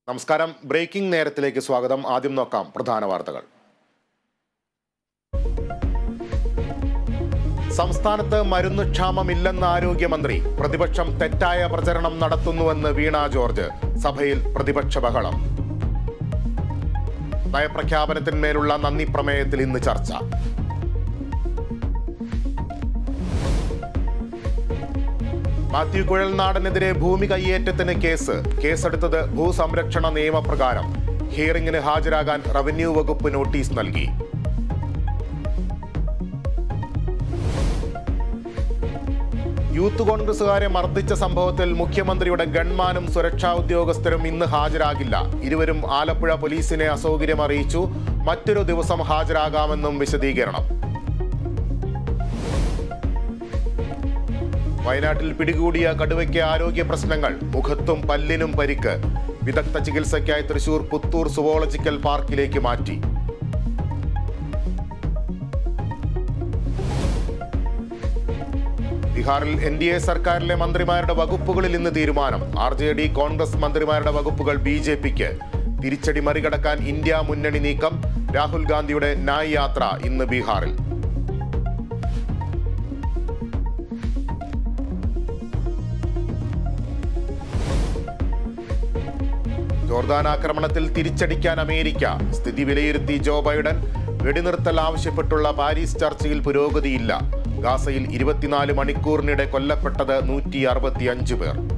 നമസ്കാരം ബ്രേക്കിംഗ് നേരത്തിലേക്ക് സ്വാഗതം ആദ്യം നോക്കാം പ്രധാന വാർത്തകൾ സംസ്ഥാനത്ത് മരുന്ന് ക്ഷാമമില്ലെന്ന് ആരോഗ്യമന്ത്രി പ്രതിപക്ഷം തെറ്റായ പ്രചരണം നടത്തുന്നുവെന്ന് വീണ ജോർജ് സഭയിൽ പ്രതിപക്ഷ ബഹളം നയപ്രഖ്യാപനത്തിന്മേലുള്ള നന്ദി പ്രമേയത്തിൽ ഇന്ന് ചർച്ച മാത്യു കുഴൽനാടനെതിരെ ഭൂമി കയ്യേറ്റത്തിന് കേസ് കേസെടുത്തത് ഭൂസംരക്ഷണ നിയമപ്രകാരം ഹിയറിംഗിന് ഹാജരാകാൻ റവന്യൂ വകുപ്പ് നോട്ടീസ് നൽകി യൂത്ത് കോൺഗ്രസുകാരെ മർദ്ദിച്ച സംഭവത്തിൽ മുഖ്യമന്ത്രിയുടെ ഗൺമാനും സുരക്ഷാ ഉദ്യോഗസ്ഥരും ഇന്ന് ഹാജരാകില്ല ഇരുവരും ആലപ്പുഴ പോലീസിനെ അസൗകര്യം അറിയിച്ചു മറ്റൊരു ദിവസം ഹാജരാകാമെന്നും വിശദീകരണം വയനാട്ടിൽ പിടികൂടിയ കടുവയ്ക്ക് ആരോഗ്യ പ്രശ്നങ്ങൾ മുഖത്തും പല്ലിനും പരിക്ക് വിദഗ്ധ ചികിത്സയ്ക്കായി തൃശൂർ പുത്തൂർ സുവോളജിക്കൽ പാർക്കിലേക്ക് മാറ്റി ബീഹാറിൽ എൻ ഡി എ സർക്കാരിലെ മന്ത്രിമാരുടെ വകുപ്പുകളിൽ ഇന്ന് തീരുമാനം ആർ ജെ ഡി കോൺഗ്രസ് മന്ത്രിമാരുടെ വകുപ്പുകൾ ബി ജെ പിക്ക് തിരിച്ചടി മറികടക്കാൻ ഇന്ത്യ മുന്നണി നീക്കം രാഹുൽ ഗാന്ധിയുടെ നായ് യാത്ര ഇന്ന് ബീഹാറിൽ ജോർദാൻ ആക്രമണത്തിൽ തിരിച്ചടിക്കാൻ അമേരിക്ക സ്ഥിതി വിലയിരുത്തി ജോ ബൈഡൻ വെടിനിർത്തൽ ആവശ്യപ്പെട്ടുള്ള പാരീസ് ചർച്ചയിൽ പുരോഗതിയില്ല ഗാസയിൽ ഇരുപത്തിനാല് മണിക്കൂറിനിടെ കൊല്ലപ്പെട്ടത് നൂറ്റി അറുപത്തിയഞ്ച് പേർ